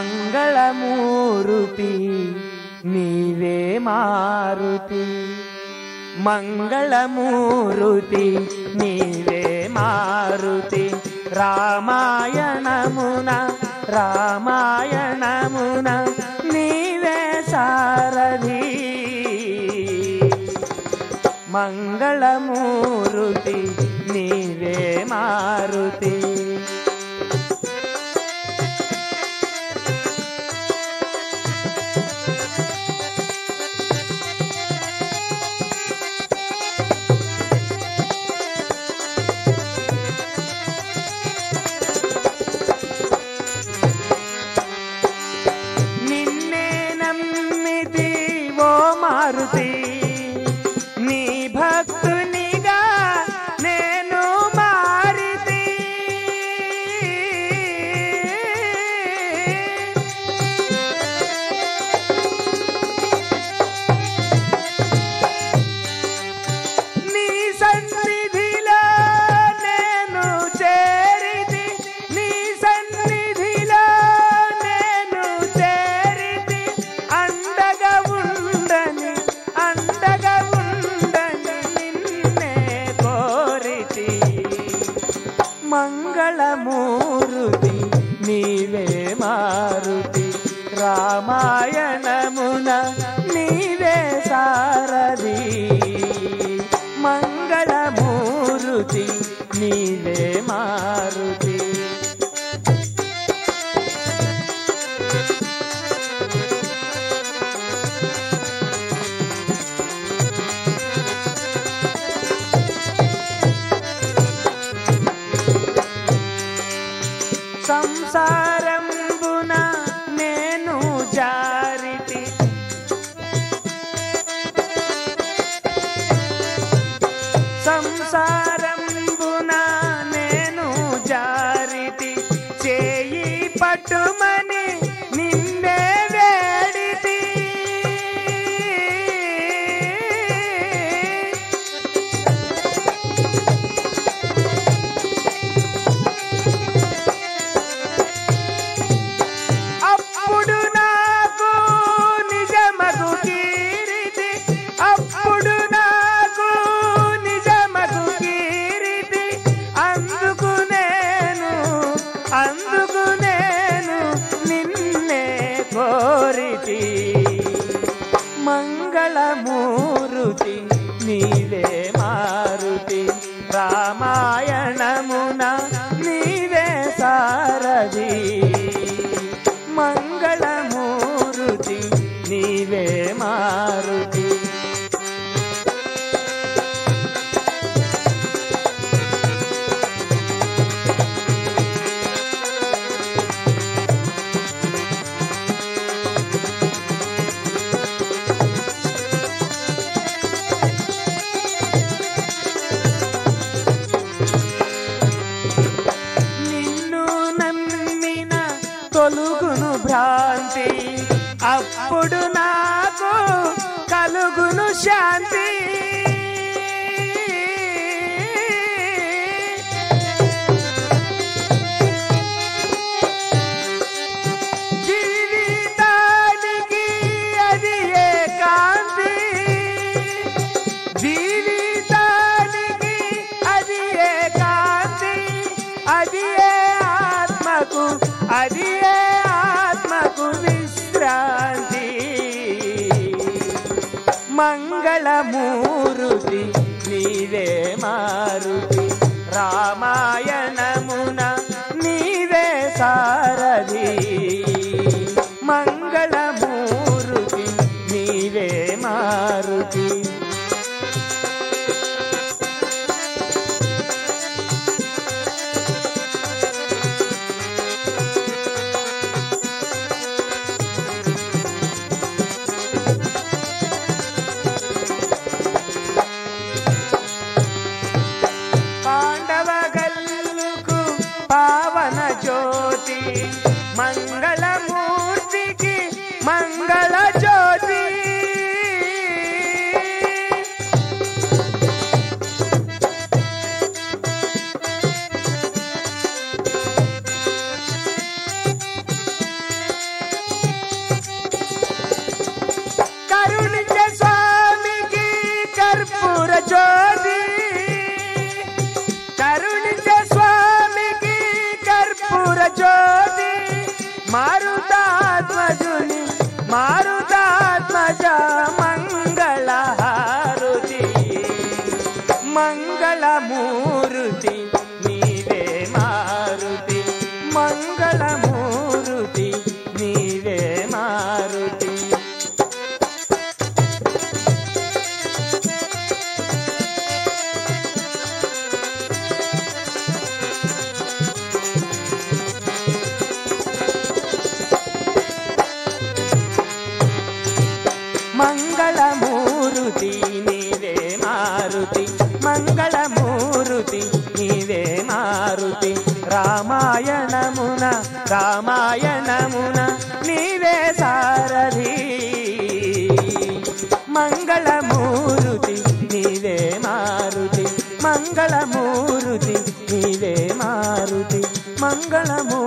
మంగళమూరుతి నీవే మారుతి మంగళమూరుతి నీవే మారుతి రామాయణమున రామాయణమున నీవే సారథి మంగళమూరుతి నీవే మారుతి నిన్నే నమ్మితి ఓ మారుతి నీ భక్తునిగా నేను మారితి నీ సన్నిధిలో నేను చేరితి నీ సన్నిధిలో నేను చేరితి అండగా ఉండని అండగా ఉండని నిన్నే కోరితి మంగళమూరుతి నీవే మారుతి రామాయణమున నీవే సారథి మంగళమూరుతి నీవే మారుతి సంసారంబున నేను జారితి సంసారంబున నేను జారితి చేయి పట్టుమని నిన్నే వేడితి అప్పుడు నాకు నిజమగు కీరితి అప్పుడు నాకు నిజమగు కీరితి అందుకు నేను అందుకు నేను నిన్నే కోరితి మంగళమూరుతి నీవే మారుతి రామాయణమున నీవే సారథి మంగళమూరుతి నీవే మారుతి నిన్ను నమ్మిన తొలుగును భ్రాంతి అప్పుడు నాకు కలుగును శాంతి జీవితానికి అది ఏ కాంతి జీవితానికి అది ఏ కాంతి అది ఏ ఆత్మకు అది ఏ ఆత్మకు విశ్రాంతి మంగళమూరుతి నీవే మారుతి రామాయణమున నీవే సారథి మంగళమూరుతి నీవే మారుతి పాండవ గల్లుకు పావన జ్యోతి మంగళమూర్తికి మంగళ జ్యోతి జ్యోతి కరుణించే స్వామికి కర్పూర జ్యోతి మారుతాత్మజుని మారుతాత్మజ మంగళహారుతి మంగళమూరుతి నీవే మారుతి మంగళమూరుతి నీవే మారుతి మంగళమూరుతి నీవే మారుతి మంగళమూరుతి నీవే మారుతి రామాయణమున రామాయణమున నీవే సారథి మంగళమూరుతి నీవే మారుతి మంగళమూరుతి నీవే మారుతి మంగళమూ